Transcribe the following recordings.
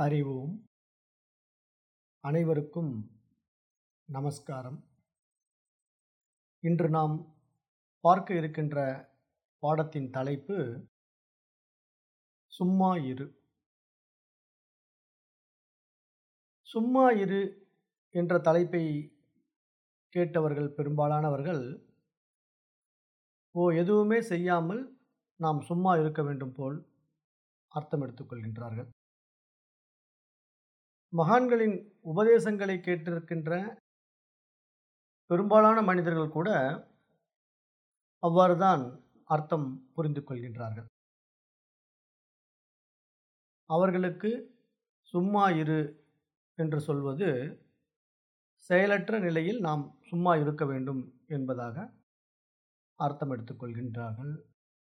அறிவோம் அனைவருக்கும் நமஸ்காரம் இன்று நாம் பார்க்க இருக்கின்ற பாடத்தின் தலைப்பு சும்மா இரு சும்மா இரு என்ற தலைப்பை கேட்டவர்கள் பெரும்பாலானவர்கள் ஓ எதுவுமே செய்யாமல் நாம் சும்மா இருக்க வேண்டும் போல் அர்த்தம் எடுத்துக்கொள்கின்றார்கள் மகான்களின் உபதேசங்களை கேட்டிருக்கின்ற பெரும்பாலான மனிதர்கள் கூட அவ்வாறு தான் அர்த்தம் புரிந்து கொள்கின்றார்கள் அவர்களுக்கு சும்மா இரு என்று சொல்வது செயலற்ற நிலையில் நாம் சும்மா இருக்க வேண்டும் என்பதாக அர்த்தம் எடுத்துக்கொள்கின்றார்கள்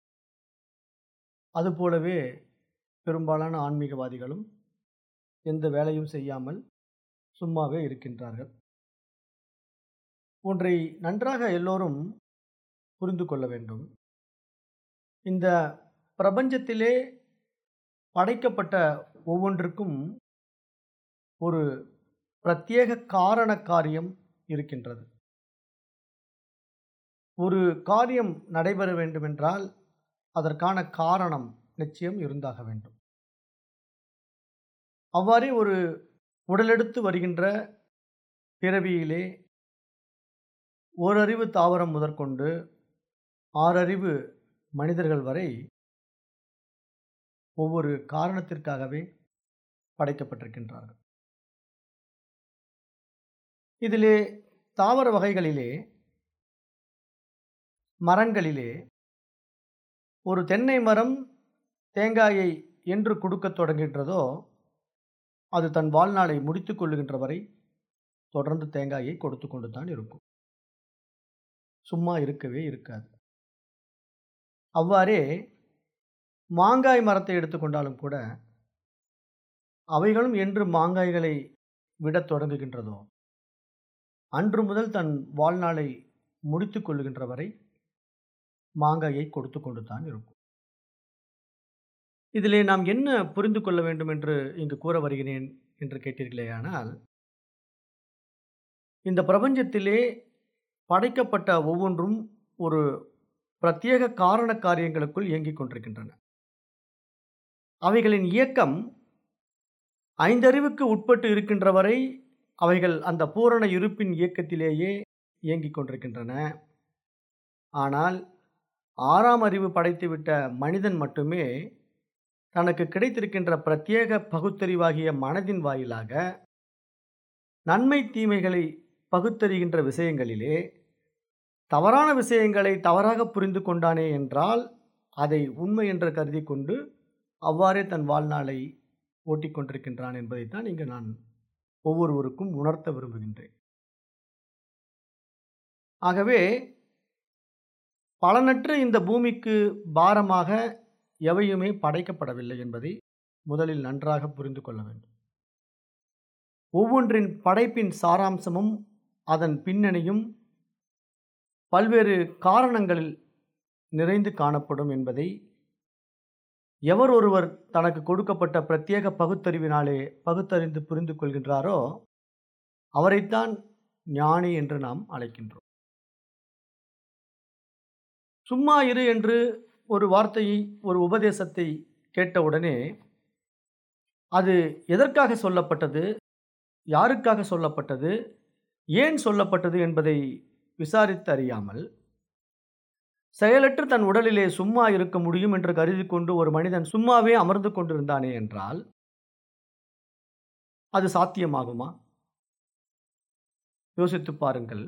அதுபோலவே பெரும்பாலான ஆன்மீகவாதிகளும் எந்த வேலையும் செய்யாமல் சும்மாவே இருக்கின்றார்கள் ஒன்றை நன்றாக எல்லோரும் புரிந்து கொள்ள வேண்டும் இந்த பிரபஞ்சத்திலே படைக்கப்பட்ட ஒவ்வொன்றுக்கும் ஒரு பிரத்யேக காரண காரியம் இருக்கின்றது ஒரு காரியம் நடைபெற வேண்டுமென்றால் அதற்கான காரணம் நிச்சயம் இருந்தாக வேண்டும் அவ்வாறே ஒரு உடலெடுத்து வருகின்ற பிறவியிலே ஓரறிவு தாவரம் முதற்கொண்டு ஆறறிவு மனிதர்கள் வரை ஒவ்வொரு காரணத்திற்காகவே படைக்கப்பட்டிருக்கின்றார்கள் இதிலே தாவர வகைகளிலே மரங்களிலே ஒரு தென்னை மரம் தேங்காயை என்று கொடுக்கத் தொடங்குகின்றதோ அது தன் வாழ்நாளை முடித்து கொள்ளுகின்ற வரை தொடர்ந்து தேங்காயை கொடுத்து கொண்டு தான் இருக்கும் சும்மா இருக்கவே இருக்காது அவ்வாறே மாங்காய் மரத்தை எடுத்துக்கொண்டாலும் கூட அவைகளும் என்று மாங்காய்களை விடத் தொடங்குகின்றதோ அன்று முதல் தன் வாழ்நாளை முடித்து கொள்ளுகின்ற வரை மாங்காயை கொடுத்து கொண்டு தான் இருக்கும் இதிலே நாம் என்ன புரிந்து கொள்ள வேண்டும் என்று இங்கு கூற வருகிறேன் என்று கேட்டீர்களேயானால் இந்த பிரபஞ்சத்திலே படைக்கப்பட்ட ஒவ்வொன்றும் ஒரு பிரத்யேக காரண காரியங்களுக்குள் இயங்கிக் கொண்டிருக்கின்றன அவைகளின் இயக்கம் ஐந்தறிவுக்கு உட்பட்டு இருக்கின்ற வரை அவைகள் அந்த பூரண இருப்பின் இயக்கத்திலேயே இயங்கிக் கொண்டிருக்கின்றன ஆனால் ஆறாம் அறிவு படைத்துவிட்ட மனிதன் மட்டுமே தனக்கு கிடைத்திருக்கின்ற பிரத்யேக பகுத்தறிவாகிய மனதின் வாயிலாக நன்மை தீமைகளை பகுத்தறிகின்ற விஷயங்களிலே தவறான விஷயங்களை தவறாக புரிந்து கொண்டானே என்றால் அதை உண்மை என்று கருதி கொண்டு அவ்வாறே தன் வாழ்நாளை ஓட்டிக்கொண்டிருக்கின்றான் என்பதைத்தான் இங்கு நான் ஒவ்வொருவருக்கும் உணர்த்த விரும்புகின்றேன் ஆகவே பலனற்ற இந்த பூமிக்கு பாரமாக எவையுமே படைக்கப்படவில்லை என்பதை முதலில் நன்றாக புரிந்து கொள்ள வேண்டும் ஒவ்வொன்றின் படைப்பின் சாராம்சமும் அதன் பின்னணியும் பல்வேறு காரணங்களில் நிறைந்து காணப்படும் என்பதை எவர் ஒருவர் தனக்கு கொடுக்கப்பட்ட பிரத்யேக பகுத்தறிவினாலே பகுத்தறிந்து புரிந்து கொள்கின்றாரோ அவரைத்தான் ஞானி என்று நாம் அழைக்கின்றோம் சும்மா இரு என்று ஒரு வார்த்தையை ஒரு உபதேசத்தை கேட்டவுடனே அது எதற்காக சொல்லப்பட்டது யாருக்காக சொல்லப்பட்டது ஏன் சொல்லப்பட்டது என்பதை விசாரித்து அறியாமல் செயலற்று தன் உடலிலே சும்மா இருக்க முடியும் என்று கருதி கொண்டு ஒரு மனிதன் சும்மாவே அமர்ந்து கொண்டிருந்தானே என்றால் அது சாத்தியமாகுமா யோசித்து பாருங்கள்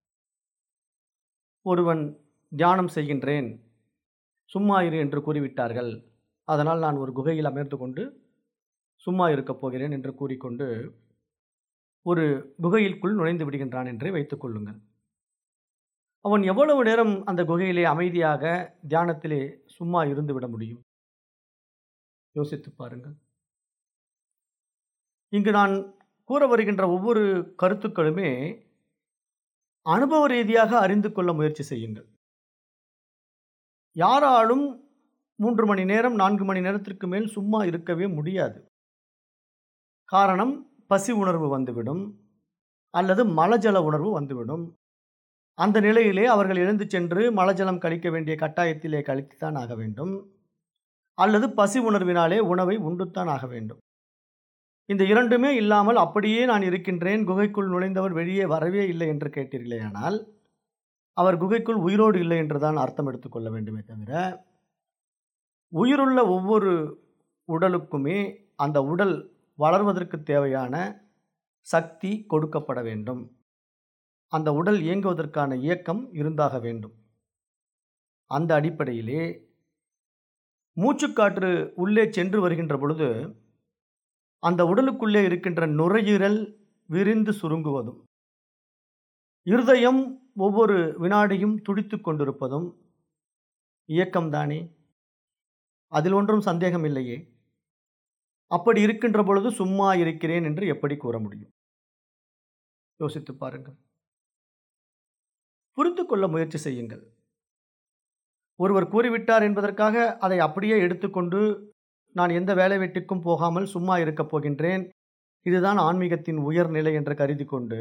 ஒருவன் தியானம் செய்கின்றேன் சும்மா இரு என்று கூறிவிட்டார்கள் அதனால் நான் ஒரு குகையில் அமர்ந்து கொண்டு சும்மா இருக்கப் போகிறேன் என்று கூறிக்கொண்டு ஒரு குகையிற்குள் நுழைந்து விடுகின்றான் என்றே வைத்துக் கொள்ளுங்கள் அவன் எவ்வளவு நேரம் அந்த குகையிலே அமைதியாக தியானத்திலே சும்மா இருந்து விட முடியும் யோசித்து பாருங்கள் இங்கு நான் கூற வருகின்ற ஒவ்வொரு கருத்துக்களுமே அனுபவ ரீதியாக அறிந்து கொள்ள முயற்சி செய்யுங்கள் யாராலும் மூன்று மணி நேரம் நான்கு மணி நேரத்திற்கு மேல் சும்மா இருக்கவே முடியாது காரணம் பசி உணர்வு வந்துவிடும் அல்லது மலஜல உணர்வு வந்துவிடும் அந்த நிலையிலே அவர்கள் எழுந்து சென்று மலஜலம் கழிக்க வேண்டிய கட்டாயத்திலே கழித்துத்தான் ஆக வேண்டும் அல்லது பசி உணர்வினாலே உணவை உண்டுத்தான் ஆக வேண்டும் இந்த இரண்டுமே இல்லாமல் அப்படியே நான் இருக்கின்றேன் குகைக்குள் நுழைந்தவர் வெளியே வரவே இல்லை என்று கேட்டீர்களேயானால் அவர் குகைக்குள் உயிரோடு இல்லை என்றுதான் அர்த்தம் எடுத்துக்கொள்ள வேண்டுமே தவிர உயிருள்ள ஒவ்வொரு உடலுக்குமே அந்த உடல் வளர்வதற்கு தேவையான சக்தி கொடுக்கப்பட வேண்டும் அந்த உடல் இயங்குவதற்கான இயக்கம் இருந்தாக வேண்டும் அந்த அடிப்படையிலே மூச்சுக்காற்று உள்ளே சென்று வருகின்ற பொழுது அந்த உடலுக்குள்ளே இருக்கின்ற நுரையீரல் விரிந்து சுருங்குவதும் இருதயம் ஒவ்வொரு வினாடியும் துடித்து கொண்டிருப்பதும் இயக்கம்தானே அதில் ஒன்றும் சந்தேகம் இல்லையே அப்படி இருக்கின்ற பொழுது சும்மா இருக்கிறேன் என்று எப்படி கூற முடியும் யோசித்து பாருங்கள் புரிந்து கொள்ள முயற்சி செய்யுங்கள் ஒருவர் கூறிவிட்டார் என்பதற்காக அதை அப்படியே எடுத்துக்கொண்டு நான் எந்த வேலை வெட்டிக்கும் போகாமல் சும்மா இருக்கப் போகின்றேன் இதுதான் ஆன்மீகத்தின் உயர்நிலை என்று கருதி கொண்டு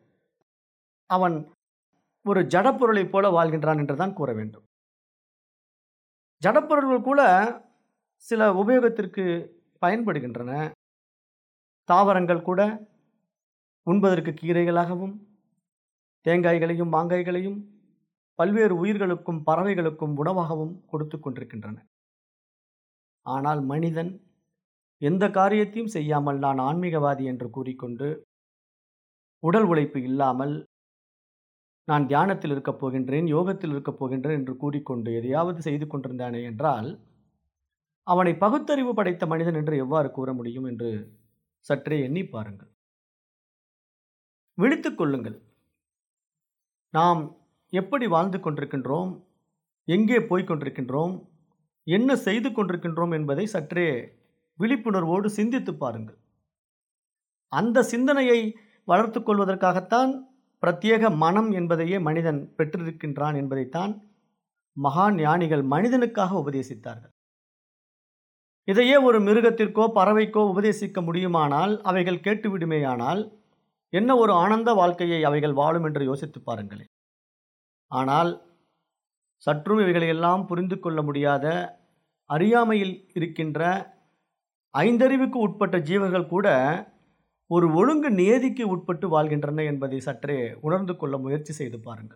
அவன் ஒரு ஜடப்பொருளைப் போல வாழ்கின்றான் என்று தான் கூற வேண்டும் ஜடப்பொருள்கள் கூட சில உபயோகத்திற்கு பயன்படுகின்றன தாவரங்கள் கூட உண்பதற்கு கீரைகளாகவும் தேங்காய்களையும் மாங்காய்களையும் பல்வேறு உயிர்களுக்கும் பறவைகளுக்கும் உணவாகவும் கொடுத்து கொண்டிருக்கின்றன ஆனால் மனிதன் எந்த காரியத்தையும் செய்யாமல் நான் ஆன்மீகவாதி என்று கூறிக்கொண்டு உடல் உழைப்பு இல்லாமல் நான் தியானத்தில் இருக்கப் போகின்றேன் யோகத்தில் இருக்கப் போகின்றேன் என்று கூறிக்கொண்டு எதையாவது செய்து கொண்டிருந்தானே என்றால் அவனை பகுத்தறிவு படைத்த மனிதன் என்று எவ்வாறு கூற முடியும் என்று சற்றே எண்ணி பாருங்கள் விழித்துக் கொள்ளுங்கள் நாம் எப்படி வாழ்ந்து கொண்டிருக்கின்றோம் எங்கே போய்க் கொண்டிருக்கின்றோம் என்ன செய்து கொண்டிருக்கின்றோம் என்பதை சற்றே விழிப்புணர்வோடு சிந்தித்து பாருங்கள் அந்த சிந்தனையை வளர்த்து கொள்வதற்காகத்தான் பிரத்யேக மனம் என்பதையே மனிதன் பெற்றிருக்கின்றான் என்பதைத்தான் மகா ஞானிகள் மனிதனுக்காக உபதேசித்தார்கள் இதையே ஒரு மிருகத்திற்கோ பறவைக்கோ உபதேசிக்க முடியுமானால் அவைகள் கேட்டுவிடுமேயானால் என்ன ஒரு ஆனந்த வாழ்க்கையை அவைகள் வாழும் என்று யோசித்து பாருங்களேன் ஆனால் சற்றும் இவைகளையெல்லாம் புரிந்து கொள்ள முடியாத அறியாமையில் இருக்கின்ற ஐந்தறிவுக்கு உட்பட்ட ஜீவர்கள் கூட ஒரு ஒழுங்கு நியதிக்கு உட்பட்டு வாழ்கின்றன என்பதை சற்றே உணர்ந்து கொள்ள முயற்சி செய்து பாருங்கள்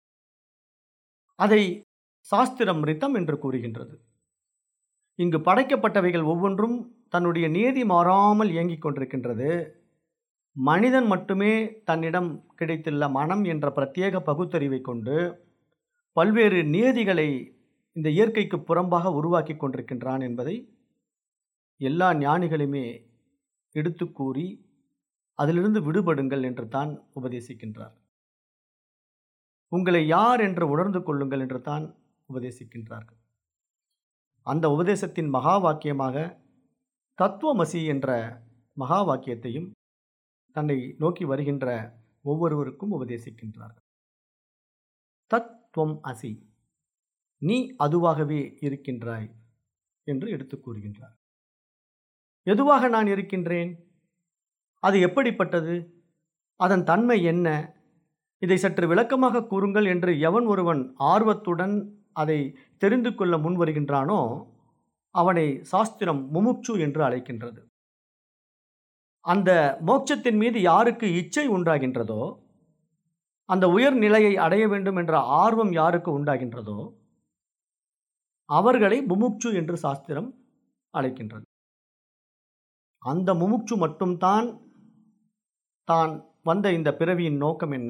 அதை சாஸ்திரம் ரித்தம் என்று கூறுகின்றது இங்கு படைக்கப்பட்டவைகள் ஒவ்வொன்றும் தன்னுடைய நியதி மாறாமல் இயங்கிக் கொண்டிருக்கின்றது மனிதன் மட்டுமே தன்னிடம் கிடைத்துள்ள மனம் என்ற பிரத்யேக பகுத்தறிவை கொண்டு பல்வேறு நியதிகளை இந்த இயற்கைக்கு புறம்பாக உருவாக்கி கொண்டிருக்கின்றான் என்பதை எல்லா ஞானிகளுமே எடுத்து கூறி அதிலிருந்து விடுபடுங்கள் என்று தான் உபதேசிக்கின்றார் உங்களை யார் என்று உணர்ந்து கொள்ளுங்கள் என்று தான் உபதேசிக்கின்றார்கள் அந்த உபதேசத்தின் மகா வாக்கியமாக தத்துவமசி என்ற மகா வாக்கியத்தையும் தன்னை நோக்கி வருகின்ற ஒவ்வொருவருக்கும் உபதேசிக்கின்றார்கள் தத்துவம் அசி நீ அதுவாகவே இருக்கின்றாய் என்று எடுத்து கூறுகின்றார் எதுவாக நான் இருக்கின்றேன் அது எப்படிப்பட்டது அதன் தன்மை என்ன இதை சற்று விளக்கமாக கூறுங்கள் என்று எவன் ஒருவன் ஆர்வத்துடன் அதை தெரிந்து கொள்ள முன் வருகின்றானோ அவனை சாஸ்திரம் முமுட்சு என்று அழைக்கின்றது அந்த மோட்சத்தின் மீது யாருக்கு இச்சை உண்டாகின்றதோ அந்த உயர் நிலையை அடைய வேண்டும் என்ற ஆர்வம் யாருக்கு உண்டாகின்றதோ அவர்களை முமுட்சு என்று சாஸ்திரம் அழைக்கின்றது அந்த முமுட்சு மட்டும்தான் தான் வந்த இந்த பிறவியின் நோக்கம் என்ன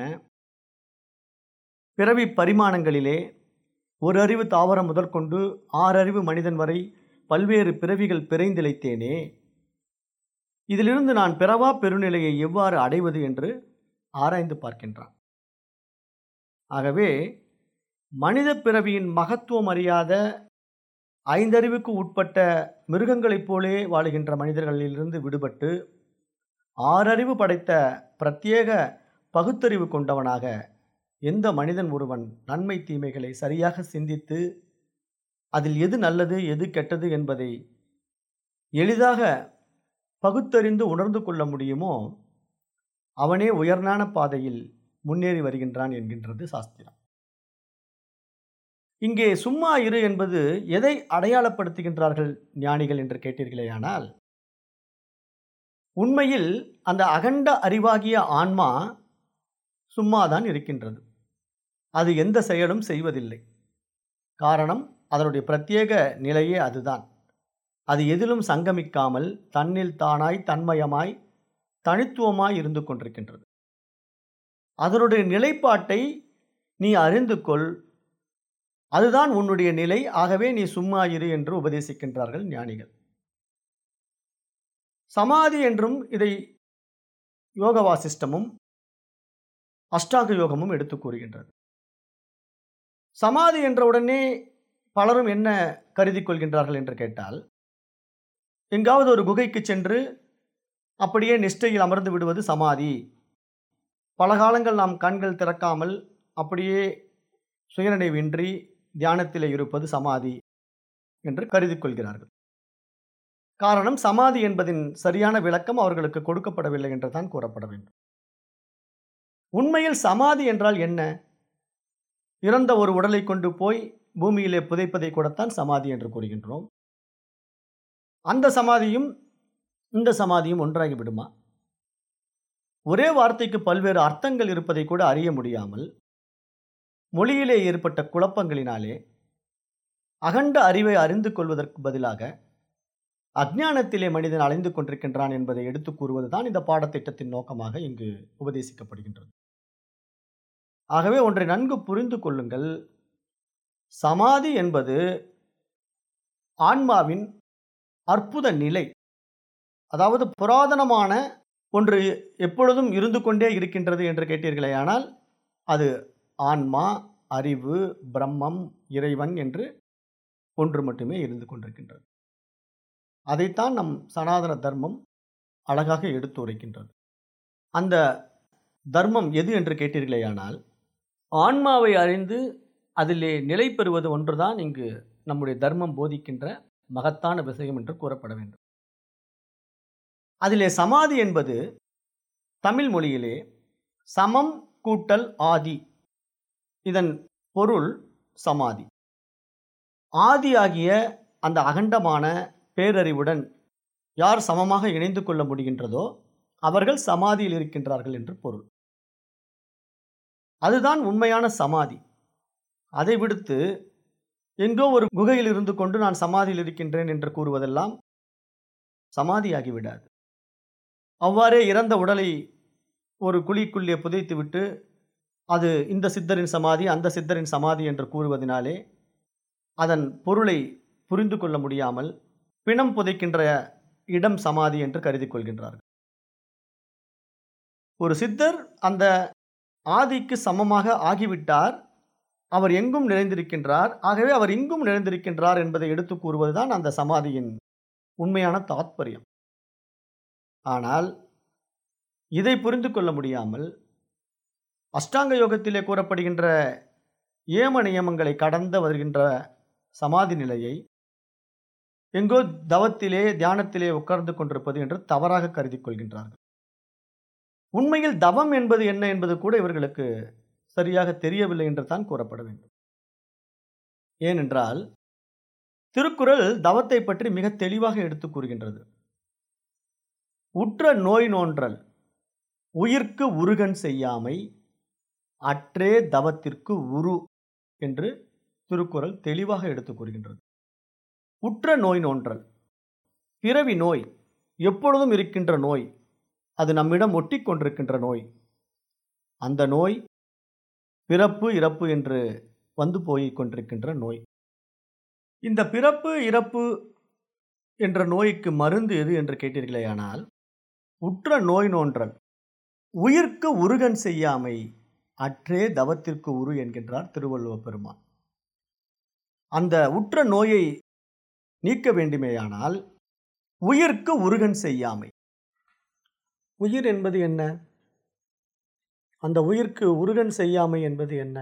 பிறவி பரிமாணங்களிலே ஒரு அறிவு தாவரம் முதற்கொண்டு ஆறறிவு மனிதன் வரை பல்வேறு பிறவிகள் பிறைந்திழைத்தேனே இதிலிருந்து நான் பிறவா பெருநிலையை எவ்வாறு அடைவது என்று ஆராய்ந்து பார்க்கின்றான் ஆகவே மனித பிறவியின் மகத்துவம் அறியாத ஐந்தறிவுக்கு உட்பட்ட மிருகங்களைப் போலே வாழுகின்ற மனிதர்களிலிருந்து விடுபட்டு ஆறறிவு படைத்த பிரத்யேக பகுத்தறிவு கொண்டவனாக எந்த மனிதன் ஒருவன் நன்மை தீமைகளை சரியாக சிந்தித்து அதில் எது நல்லது எது கெட்டது என்பதை எளிதாக பகுத்தறிந்து உணர்ந்து கொள்ள முடியுமோ அவனே உயர்ந்தான பாதையில் முன்னேறி வருகின்றான் என்கின்றது சாஸ்திரம் இங்கே சும்மா இரு என்பது எதை அடையாளப்படுத்துகின்றார்கள் ஞானிகள் என்று கேட்டீர்களேயானால் உண்மையில் அந்த அகண்ட அறிவாகிய ஆன்மா சும்மாதான் இருக்கின்றது அது எந்த செயலும் செய்வதில்லை காரணம் அதனுடைய பிரத்யேக நிலையே அதுதான் அது எதிலும் சங்கமிக்காமல் தன்னில் தானாய் தன்மயமாய் தனித்துவமாய் இருந்து கொண்டிருக்கின்றது அதனுடைய நிலைப்பாட்டை நீ அறிந்து கொள் அதுதான் உன்னுடைய நிலை ஆகவே நீ சும்மா இரு என்று உபதேசிக்கின்றார்கள் ஞானிகள் சமாதி என்றும் இதை யோக வாசிஷ்டமும் அஷ்டாங்க யோகமும் எடுத்து கூறுகின்றது சமாதி என்ற உடனே பலரும் என்ன கருதி கொள்கின்றார்கள் என்று கேட்டால் எங்காவது ஒரு குகைக்கு சென்று அப்படியே நிஷ்டையில் அமர்ந்து விடுவது சமாதி பல காலங்கள் நாம் கண்கள் திறக்காமல் அப்படியே சுயநினைவின்றி தியானத்தில் இருப்பது சமாதி என்று கருதி கொள்கிறார்கள் காரணம் சமாதி என்பதின் சரியான விளக்கம் அவர்களுக்கு கொடுக்கப்படவில்லை என்று தான் கூறப்பட வேண்டும் உண்மையில் சமாதி என்றால் என்ன இறந்த ஒரு உடலை கொண்டு போய் பூமியிலே புதைப்பதை கூடத்தான் சமாதி என்று கூறுகின்றோம் அந்த சமாதியும் இந்த சமாதியும் ஒன்றாகி விடுமா ஒரே வார்த்தைக்கு பல்வேறு அர்த்தங்கள் இருப்பதை கூட அறிய முடியாமல் மொழியிலே ஏற்பட்ட குழப்பங்களினாலே அகண்ட அறிவை அறிந்து கொள்வதற்கு பதிலாக அஜ்ஞானத்திலே மனிதன் அலைந்து கொண்டிருக்கின்றான் என்பதை எடுத்து கூறுவதுதான் இந்த பாடத்திட்டத்தின் நோக்கமாக இங்கு உபதேசிக்கப்படுகின்றது ஆகவே ஒன்றை நன்கு புரிந்து கொள்ளுங்கள் சமாதி என்பது ஆன்மாவின் அற்புத நிலை அதாவது புராதனமான ஒன்று எப்பொழுதும் இருந்து கொண்டே இருக்கின்றது என்று கேட்டீர்களே ஆனால் அது ஆன்மா அறிவு பிரம்மம் இறைவன் என்று ஒன்று மட்டுமே இருந்து கொண்டிருக்கின்றது அதைத்தான் நம் சனாதன தர்மம் அழகாக எடுத்து உரைக்கின்றது அந்த தர்மம் எது என்று கேட்டீர்களேயானால் ஆன்மாவை அறிந்து அதிலே நிலை பெறுவது ஒன்றுதான் இங்கு நம்முடைய தர்மம் போதிக்கின்ற மகத்தான விஷயம் என்று கூறப்பட வேண்டும் அதிலே சமாதி என்பது தமிழ் மொழியிலே சமம் கூட்டல் ஆதி இதன் பொருள் சமாதி ஆதியாகிய அந்த அகண்டமான பேரறிவுடன் யார் சமமாக இணைந்து கொள்ள முடிகின்றதோ அவர்கள் சமாதியில் இருக்கின்றார்கள் என்று பொருள் அதுதான் உண்மையான சமாதி அதை விடுத்து எங்கோ ஒரு குகையில் இருந்து கொண்டு நான் சமாதியில் இருக்கின்றேன் என்று கூறுவதெல்லாம் சமாதியாகிவிடாது அவ்வாறே இறந்த உடலை ஒரு குழிக்குள்ளே புதைத்துவிட்டு அது இந்த சித்தரின் சமாதி அந்த சித்தரின் சமாதி என்று கூறுவதனாலே அதன் பொருளை புரிந்து கொள்ள முடியாமல் பிணம் புதைக்கின்ற இடம் சமாதி என்று கருதி கொள்கின்றார்கள் ஒரு சித்தர் அந்த ஆதிக்கு சமமாக ஆகிவிட்டார் அவர் எங்கும் நிறைந்திருக்கின்றார் ஆகவே அவர் இங்கும் நிறைந்திருக்கின்றார் என்பதை எடுத்து கூறுவதுதான் அந்த சமாதியின் உண்மையான தாத்பரியம் ஆனால் இதை புரிந்து கொள்ள முடியாமல் அஷ்டாங்க யோகத்திலே கூறப்படுகின்ற ஏம நியமங்களை கடந்து வருகின்ற சமாதி நிலையை எங்கோ தவத்திலே தியானத்திலே உட்கார்ந்து கொண்டிருப்பது என்று தவறாக கருதி கொள்கின்றார்கள் உண்மையில் தவம் என்பது என்ன என்பது கூட இவர்களுக்கு சரியாக தெரியவில்லை என்று தான் கூறப்பட வேண்டும் ஏனென்றால் திருக்குறள் தவத்தை பற்றி மிக தெளிவாக எடுத்து கூறுகின்றது உற்ற நோய் நோன்றல் உயிர்க்கு உருகன் செய்யாமை அற்றே தவத்திற்கு உரு என்று திருக்குறள் தெளிவாக எடுத்து கூறுகின்றது உற்ற நோய் நோன்றல் பிறவி நோய் எப்பொழுதும் இருக்கின்ற நோய் அது நம்மிடம் ஒட்டி கொண்டிருக்கின்ற நோய் அந்த நோய் பிறப்பு இறப்பு என்று வந்து போய் கொண்டிருக்கின்ற நோய் இந்த பிறப்பு இறப்பு என்ற நோய்க்கு மருந்து எது என்று கேட்டீர்களேயானால் உற்ற நோய் நோன்றல் உயிர்க்கு உருகன் செய்யாமை அற்றே தவத்திற்கு உரு என்கின்றார் திருவள்ளுவ பெருமான் அந்த உற்ற நோயை நீக்க வேண்டுமேயானால் உயிர்க்கு உருகன் செய்யாமை உயிர் என்பது என்ன அந்த உயிர்க்கு உருகன் செய்யாமை என்பது என்ன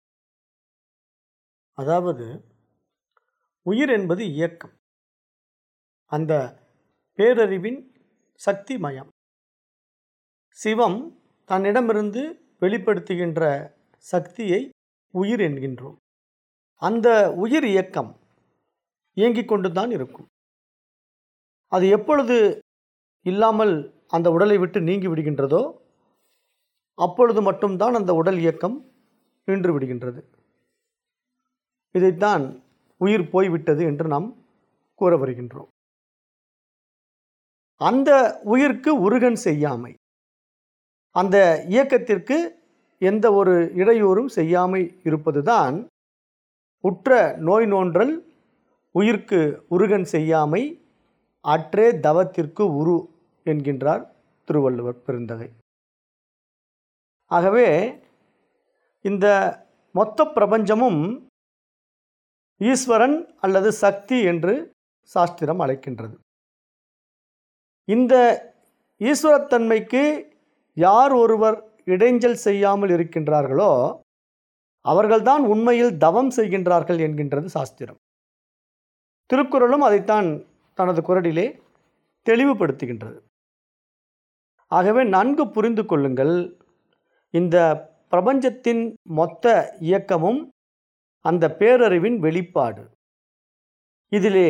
அதாவது உயிர் என்பது இயக்கம் அந்த பேரறிவின் சக்தி மயம் சிவம் தன்னிடமிருந்து வெளிப்படுத்துகின்ற சக்தியை உயிர் என்கின்றோம் அந்த உயிர் இயக்கம் இயங்கிக் கொண்டு தான் இருக்கும் அது எப்பொழுது இல்லாமல் அந்த உடலை விட்டு நீங்கி விடுகின்றதோ அப்பொழுது மட்டும்தான் அந்த உடல் இயக்கம் நின்று விடுகின்றது இதைத்தான் உயிர் போய்விட்டது என்று நாம் கூற வருகின்றோம் அந்த உயிர்க்கு உருகன் செய்யாமை அந்த இயக்கத்திற்கு எந்த ஒரு இடையூறும் செய்யாமை இருப்பதுதான் உற்ற நோய் நோன்றல் உயிர்க்கு உருகன் செய்யாமை அற்றே தவத்திற்கு உரு என்கின்றார் திருவள்ளுவர் பெருந்தகை ஆகவே இந்த மொத்த பிரபஞ்சமும் ஈஸ்வரன் அல்லது சக்தி என்று சாஸ்திரம் அழைக்கின்றது இந்த ஈஸ்வரத்தன்மைக்கு யார் ஒருவர் இடைஞ்சல் செய்யாமல் இருக்கின்றார்களோ அவர்கள்தான் உண்மையில் தவம் செய்கின்றார்கள் என்கின்றது சாஸ்திரம் திருக்குறளும் அதைத்தான் தனது குரலிலே தெளிவுபடுத்துகின்றது ஆகவே நன்கு புரிந்து கொள்ளுங்கள் இந்த பிரபஞ்சத்தின் மொத்த இயக்கமும் அந்த பேரறிவின் வெளிப்பாடு இதிலே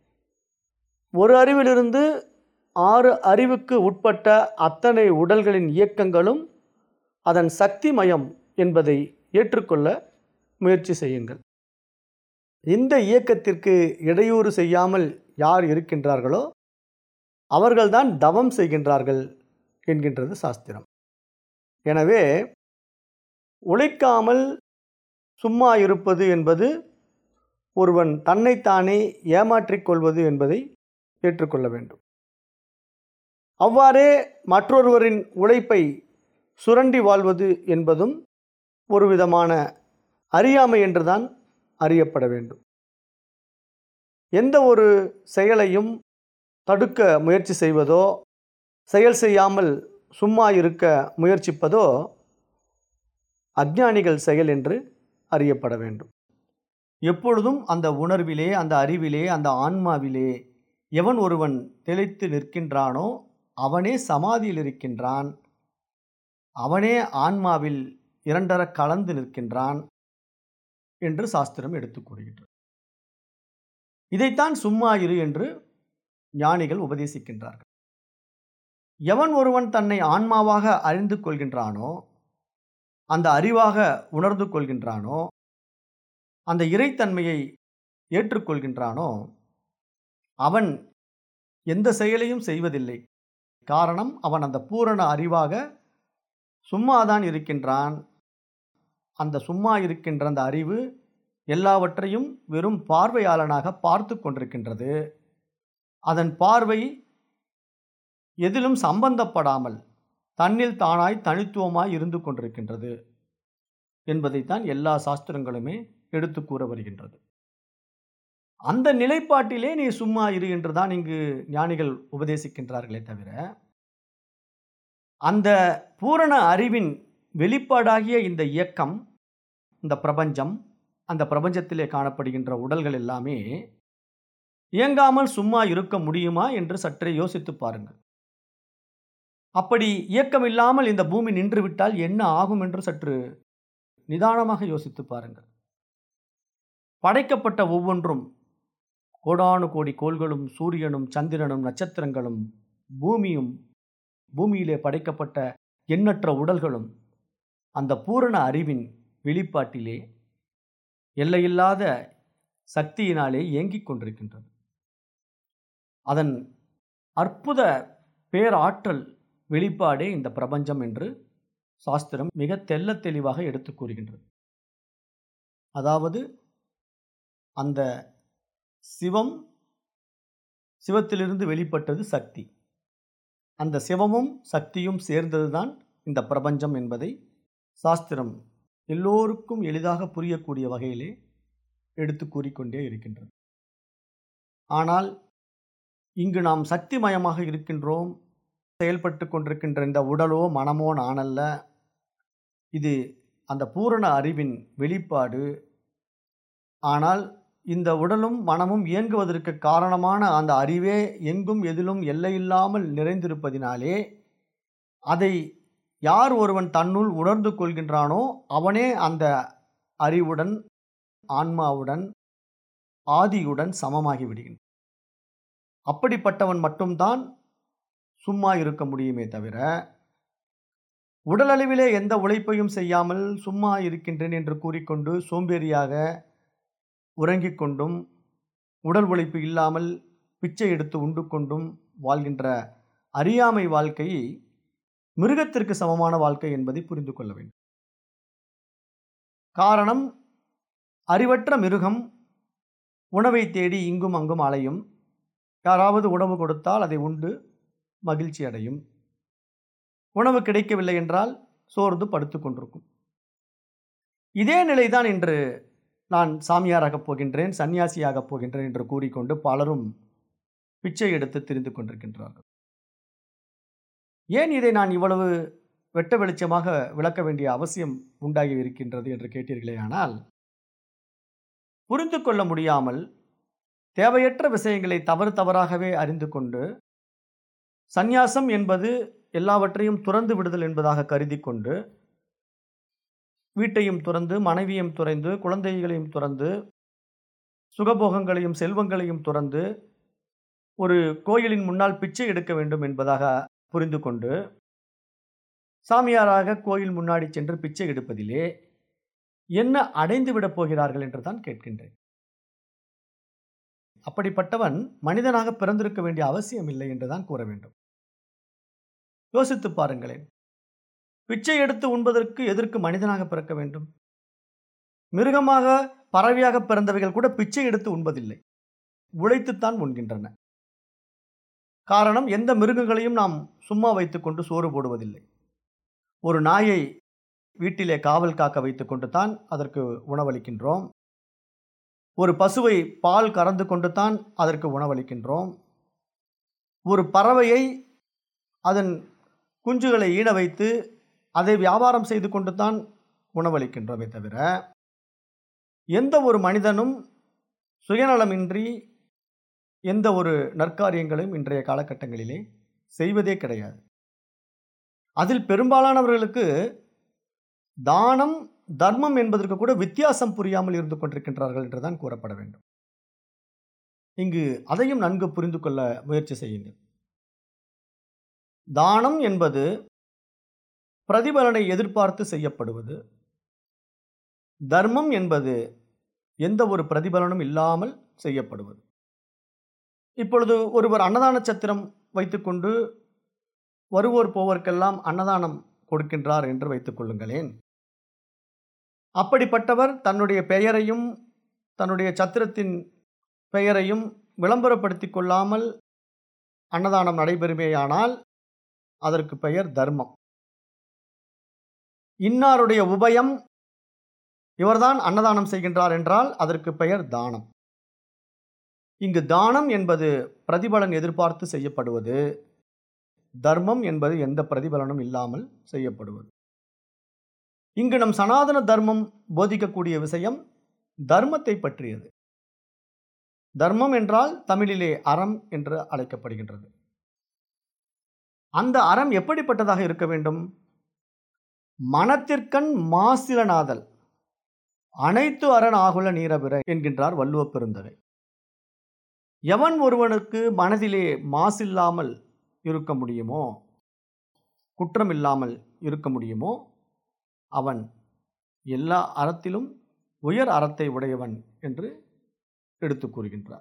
ஒரு அறிவிலிருந்து ஆறு அறிவுக்கு உட்பட்ட அத்தனை உடல்களின் இயக்கங்களும் அதன் சக்தி மயம் என்பதை ஏற்றுக்கொள்ள முயற்சி செய்யுங்கள் இந்த இயக்கத்திற்கு இடையூறு செய்யாமல் யார் இருக்கின்றார்களோ அவர்கள்தான் தவம் செய்கின்றார்கள் என்கின்றது சாஸ்திரம் எனவே உழைக்காமல் சும்மா இருப்பது என்பது ஒருவன் தன்னைத்தானே ஏமாற்றிக் கொள்வது என்பதை ஏற்றுக்கொள்ள வேண்டும் அவ்வாறே மற்றொருவரின் உழைப்பை சுரண்டி வாழ்வது என்பதும் ஒரு விதமான அறியாமை என்றுதான் அறியப்பட வேண்டும் எந்த ஒரு செயலையும் தடுக்க முயற்சி செய்வதோ செயல் செய்யாமல் சும்மா இருக்க முயற்சிப்பதோ அஞ்ஞானிகள் செயல் என்று அறியப்பட வேண்டும் எப்பொழுதும் அந்த உணர்விலே அந்த அறிவிலே அந்த ஆன்மாவிலே எவன் ஒருவன் தெளித்து நிற்கின்றானோ அவனே சமாதியில் இருக்கின்றான் அவனே ஆன்மாவில் இரண்டர கலந்து நிற்கின்றான் என்று சாஸ்திரம் எடுத்துக் கூறுகின்றது இதைத்தான் சும்மா இரு என்று ஞானிகள் உபதேசிக்கின்றார்கள் எவன் ஒருவன் தன்னை ஆன்மாவாக அறிந்து கொள்கின்றானோ அந்த அறிவாக உணர்ந்து கொள்கின்றானோ அந்த இறைத்தன்மையை ஏற்றுக்கொள்கின்றானோ அவன் எந்த செயலையும் செய்வதில்லை காரணம் அவன் அந்த பூரண அறிவாக சும்மாதான் இருக்கின்றான் அந்த சும்மா இருக்கின்ற அந்த அறிவு எல்லாவற்றையும் வெறும் பார்வையாளனாக பார்த்து கொண்டிருக்கின்றது அதன் பார்வை எதிலும் சம்பந்தப்படாமல் தன்னில் தானாய் தனித்துவமாய் இருந்து கொண்டிருக்கின்றது என்பதைத்தான் எல்லா சாஸ்திரங்களுமே எடுத்து கூற வருகின்றது அந்த நிலைப்பாட்டிலே நீ சும்மா இரு என்றுதான் இங்கு ஞானிகள் உபதேசிக்கின்றார்களே தவிர அந்த பூரண அறிவின் வெளிப்பாடாகிய இந்த இயக்கம் இந்த பிரபஞ்சம் அந்த பிரபஞ்சத்திலே காணப்படுகின்ற உடல்கள் எல்லாமே இயங்காமல் சும்மா இருக்க முடியுமா என்று சற்றே யோசித்து பாருங்கள் அப்படி இயக்கம் இல்லாமல் இந்த பூமி நின்றுவிட்டால் என்ன ஆகும் என்று சற்று நிதானமாக யோசித்து பாருங்கள் படைக்கப்பட்ட ஒவ்வொன்றும் கோடானு கோடி கோள்களும் சூரியனும் சந்திரனும் நட்சத்திரங்களும் பூமியும் பூமியிலே படைக்கப்பட்ட எண்ணற்ற உடல்களும் அந்த பூரண அறிவின் வெளிப்பாட்டிலே எல்லையில்லாத சக்தியினாலே இயங்கிக் கொண்டிருக்கின்றது அதன் அற்புத பேராற்றல் வெளிப்பாடே இந்த பிரபஞ்சம் என்று சாஸ்திரம் மிக தெல்ல தெளிவாக எடுத்து கூறுகின்றது அதாவது அந்த சிவம் சிவத்திலிருந்து வெளிப்பட்டது சக்தி அந்த சிவமும் சக்தியும் சேர்ந்ததுதான் இந்த பிரபஞ்சம் என்பதை சாஸ்திரம் எல்லோருக்கும் எளிதாக புரியக்கூடிய வகையிலே எடுத்து கூறிக்கொண்டே இருக்கின்றது ஆனால் இங்கு நாம் சக்திமயமாக இருக்கின்றோம் செயல்பட்டு கொண்டிருக்கின்ற இந்த உடலோ மனமோ நானல்ல இது அந்த பூரண அறிவின் வெளிப்பாடு ஆனால் இந்த உடலும் மனமும் இயங்குவதற்கு காரணமான அந்த அறிவே எங்கும் எதிலும் எல்லையில்லாமல் நிறைந்திருப்பதினாலே அதை யார் ஒருவன் தன்னுள் உணர்ந்து கொள்கின்றானோ அவனே அந்த அறிவுடன் ஆன்மாவுடன் ஆதியுடன் சமமாகி விடுகின்றான் அப்படிப்பட்டவன் மட்டும்தான் சும்மா இருக்க முடியுமே தவிர உடலளவிலே எந்த உழைப்பையும் செய்யாமல் சும்மா இருக்கின்றேன் என்று கூறிக்கொண்டு சோம்பேறியாக உறங்கிக் கொண்டும் உடல் உழைப்பு இல்லாமல் பிச்சை எடுத்து உண்டு கொண்டும் வாழ்கின்ற அறியாமை வாழ்க்கை மிருகத்திற்கு சமமான வாழ்க்கை என்பதை புரிந்து கொள்ள வேண்டும் காரணம் அறிவற்ற மிருகம் உணவை தேடி இங்கும் அங்கும் அலையும் யாராவது உணவு கொடுத்தால் அதை உண்டு மகிழ்ச்சி அடையும் உணவு கிடைக்கவில்லை என்றால் சோர்ந்து படுத்து கொண்டிருக்கும் இதே நிலைதான் இன்று நான் சாமியாராகப் போகின்றேன் சன்னியாசியாகப் போகின்றேன் என்று கூறிக்கொண்டு பலரும் பிச்சை எடுத்து திரிந்து கொண்டிருக்கின்றார்கள் ஏன் இதை நான் இவ்வளவு வெட்ட வெளிச்சமாக விளக்க வேண்டிய அவசியம் உண்டாகி இருக்கின்றது என்று கேட்டீர்களே ஆனால் புரிந்து கொள்ள முடியாமல் தேவையற்ற விஷயங்களை தவறு தவறாகவே அறிந்து கொண்டு சந்நியாசம் என்பது எல்லாவற்றையும் துறந்து விடுதல் என்பதாக கருதி கொண்டு வீட்டையும் துறந்து மனைவியும் துறந்து குழந்தைகளையும் துறந்து சுகபோகங்களையும் செல்வங்களையும் துறந்து ஒரு கோயிலின் முன்னால் பிச்சை எடுக்க வேண்டும் என்பதாக புரிந்து கொண்டு சாமியாராக கோயில் முன்னாடி சென்று பிச்சை எடுப்பதிலே என்ன அடைந்து விடப் போகிறார்கள் என்று தான் கேட்கின்றேன் அப்படிப்பட்டவன் மனிதனாக பிறந்திருக்க வேண்டிய அவசியம் இல்லை என்றுதான் கூற வேண்டும் யோசித்து பாருங்களேன் பிச்சை எடுத்து உண்பதற்கு எதற்கு மனிதனாக பிறக்க வேண்டும் மிருகமாக பறவையாக பிறந்தவைகள் கூட பிச்சை எடுத்து உண்பதில்லை உழைத்துத்தான் உண்கின்றன காரணம் எந்த மிருகங்களையும் நாம் சும்மா வைத்துக்கொண்டு சோறு போடுவதில்லை ஒரு நாயை வீட்டிலே காவல் காக்க வைத்துக்கொண்டு தான் அதற்கு உணவளிக்கின்றோம் ஒரு பசுவை பால் கறந்து கொண்டு தான் அதற்கு உணவளிக்கின்றோம் ஒரு பறவையை அதன் குஞ்சுகளை ஈன வைத்து அதை வியாபாரம் செய்து கொண்டு தான் உணவளிக்கின்றோமே தவிர எந்த ஒரு மனிதனும் சுயநலமின்றி எந்த ஒரு நற்காரியங்களையும் இன்றைய காலகட்டங்களிலே செய்வதே கிடையாது அதில் பெரும்பாலானவர்களுக்கு தானம் தர்மம் என்பதற்கு கூட வித்தியாசம் புரியாமல் இருந்து கொண்டிருக்கின்றார்கள் என்றுதான் கூறப்பட வேண்டும் இங்கு அதையும் நன்கு புரிந்து கொள்ள முயற்சி செய்யுங்கள் தானம் என்பது பிரதிபலனை எதிர்பார்த்து செய்யப்படுவது தர்மம் என்பது எந்த ஒரு பிரதிபலனும் இல்லாமல் செய்யப்படுவது இப்பொழுது ஒருவர் அன்னதான சத்திரம் வைத்துக்கொண்டு வருவோர் போவோர்க்கெல்லாம் அன்னதானம் கொடுக்கின்றார் என்று வைத்துக் கொள்ளுங்களேன் அப்படிப்பட்டவர் தன்னுடைய பெயரையும் தன்னுடைய சத்திரத்தின் பெயரையும் விளம்பரப்படுத்திக் கொள்ளாமல் அன்னதானம் நடைபெறுமேயானால் அதற்கு பெயர் தர்மம் இன்னாருடைய உபயம் இவர்தான் அன்னதானம் செய்கின்றார் என்றால் அதற்கு பெயர் தானம் இங்கு தானம் என்பது பிரதிபலன் எதிர்பார்த்து செய்யப்படுவது தர்மம் என்பது எந்த பிரதிபலனும் இல்லாமல் செய்யப்படுவது இங்கு நம் சனாதன தர்மம் போதிக்கக்கூடிய விஷயம் தர்மத்தை பற்றியது தர்மம் என்றால் தமிழிலே அறம் என்று அழைக்கப்படுகின்றது அந்த அறம் எப்படிப்பட்டதாக இருக்க வேண்டும் மனத்திற்கண் மாசிலனாதல் அனைத்து அரண் ஆகுல நீரபிற என்கின்றார் வள்ளுவ பெருந்தகை எவன் ஒருவனுக்கு மனதிலே மாசில்லாமல் இருக்க முடியுமோ குற்றம் இல்லாமல் இருக்க முடியுமோ அவன் எல்லா அறத்திலும் உயர் அறத்தை உடையவன் என்று எடுத்து கூறுகின்றார்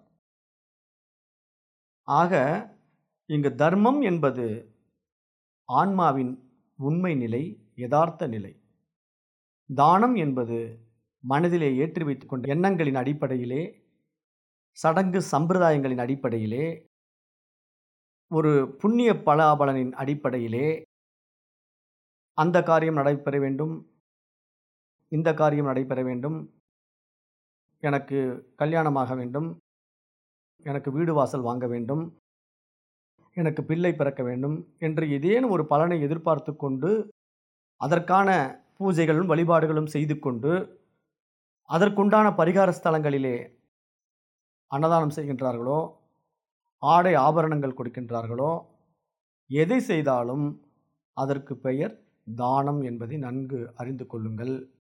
ஆக இங்கு தர்மம் என்பது ஆன்மாவின் உண்மை நிலை யதார்த்த நிலை தானம் என்பது மனதிலே ஏற்றி வைத்துக் கொண்ட எண்ணங்களின் அடிப்படையிலே சடங்கு சம்பிரதாயங்களின் அடிப்படையிலே ஒரு புண்ணிய பலாபலனின் அடிப்படையிலே அந்த காரியம் நடைபெற வேண்டும் இந்த காரியம் நடைபெற வேண்டும் எனக்கு கல்யாணமாக வேண்டும் எனக்கு வீடு வாசல் வாங்க வேண்டும் எனக்கு பிள்ளை பிறக்க வேண்டும் என்று ஏதேனும் ஒரு பலனை எதிர்பார்த்து கொண்டு அதற்கான பூஜைகளும் வழிபாடுகளும் செய்து கொண்டு அதற்குண்டான பரிகார ஸ்தலங்களிலே அன்னதானம் செய்கின்றார்களோ ஆடை ஆபரணங்கள் கொடுக்கின்றார்களோ எதை செய்தாலும் அதற்கு பெயர் தானம் என்பதை நன்கு அறிந்து கொள்ளுங்கள்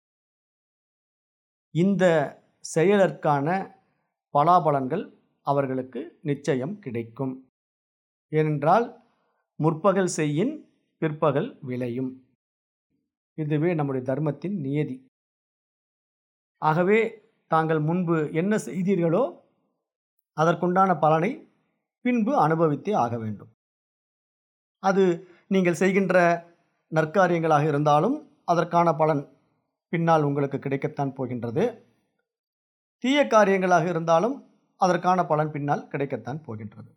இந்த செயலற்கான பலாபலன்கள் அவர்களுக்கு நிச்சயம் கிடைக்கும் ஏனென்றால் முற்பகல் செய்யின் பிற்பகல் விளையும் இதுவே நம்முடைய தர்மத்தின் நியதி ஆகவே தாங்கள் முன்பு என்ன செய்தீர்களோ அதற்குண்டான பலனை பின்பு அனுபவித்தே ஆக வேண்டும் அது நீங்கள் செய்கின்ற நற்காரியங்களாக இருந்தாலும் அதற்கான பலன் பின்னால் உங்களுக்கு கிடைக்கத்தான் போகின்றது தீய காரியங்களாக இருந்தாலும் அதற்கான பலன் பின்னால் கிடைக்கத்தான் போகின்றது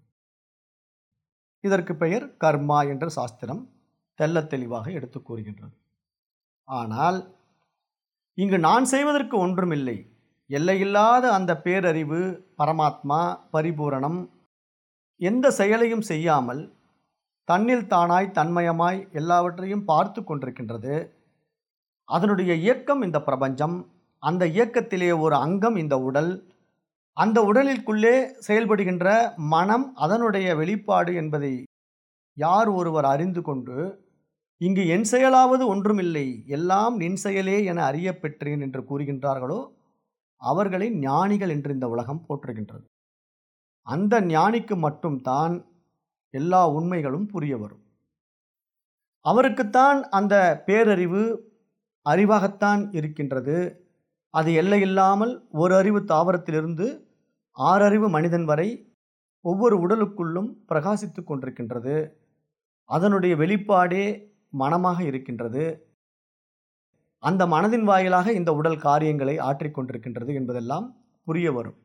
இதற்கு பெயர் கர்மா என்ற சாஸ்திரம் தெள்ளத் தெளிவாக எடுத்து கூறுகின்றது ஆனால் இங்கு நான் செய்வதற்கு ஒன்றுமில்லை எல்லையில்லாத அந்த பேரறிவு பரமாத்மா பரிபூரணம் எந்த செயலையும் செய்யாமல் தன்னில் தானாய் தன்மயமாய் எல்லாவற்றையும் பார்த்து கொண்டிருக்கின்றது அதனுடைய இயக்கம் இந்த பிரபஞ்சம் அந்த இயக்கத்திலே ஒரு அங்கம் இந்த உடல் அந்த உடலிற்குள்ளே செயல்படுகின்ற மனம் அதனுடைய வெளிப்பாடு என்பதை யார் ஒருவர் அறிந்து கொண்டு இங்கு என் செயலாவது ஒன்றுமில்லை எல்லாம் நின் செயலே என அறியப் பெற்றேன் என்று கூறுகின்றார்களோ அவர்களை ஞானிகள் என்று இந்த உலகம் போற்றுகின்றது அந்த ஞானிக்கு மட்டும்தான் எல்லா உண்மைகளும் புரிய வரும் அவருக்குத்தான் அந்த பேரறிவு அறிவாகத்தான் இருக்கின்றது அது எல்லையில்லாமல் ஒரு அறிவு தாவரத்திலிருந்து ஆறறிவு மனிதன் வரை ஒவ்வொரு உடலுக்குள்ளும் பிரகாசித்து கொண்டிருக்கின்றது அதனுடைய வெளிப்பாடே மனமாக இருக்கின்றது அந்த மனதின் வாயிலாக இந்த உடல் காரியங்களை ஆற்றிக்கொண்டிருக்கின்றது என்பதெல்லாம் புரிய வரும்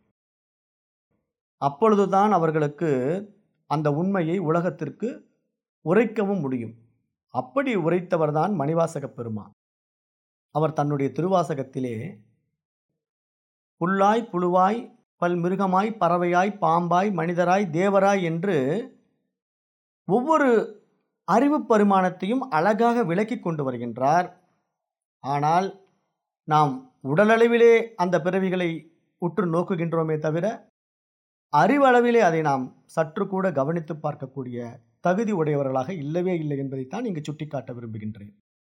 அப்பொழுதுதான் அவர்களுக்கு அந்த உண்மையை உலகத்திற்கு உரைக்கவும் முடியும் அப்படி உரைத்தவர்தான் மணிவாசக பெருமான் அவர் தன்னுடைய திருவாசகத்திலே புல்லாய் புழுவாய் பல் மிருகமாய் பறவையாய் பாம்பாய் மனிதராய் தேவராய் என்று ஒவ்வொரு அறிவு பரிமாணத்தையும் அழகாக விளக்கி கொண்டு வருகின்றார் ஆனால் நாம் உடலளவிலே அந்த பிறவிகளை உற்று நோக்குகின்றோமே தவிர அறிவளவிலே அதை நாம் சற்று கூட கவனித்து பார்க்கக்கூடிய தகுதி உடையவர்களாக இல்லவே இல்லை என்பதைத்தான் இங்கு சுட்டிக்காட்ட விரும்புகின்றேன்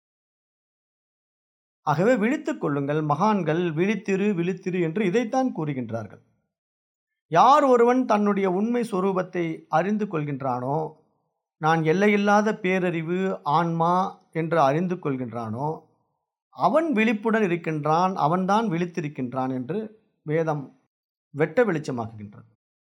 ஆகவே விழித்துக் கொள்ளுங்கள் மகான்கள் விழித்திரு விழித்திரு என்று இதைத்தான் கூறுகின்றார்கள் யார் ஒருவன் தன்னுடைய உண்மை சொரூபத்தை அறிந்து கொள்கின்றானோ நான் எல்லையில்லாத பேரறிவு ஆன்மா என்று அறிந்து கொள்கின்றானோ அவன் விழிப்புடன் இருக்கின்றான் அவன்தான் விழித்திருக்கின்றான் என்று வேதம் வெட்ட வெளிச்சமாக்குகின்றது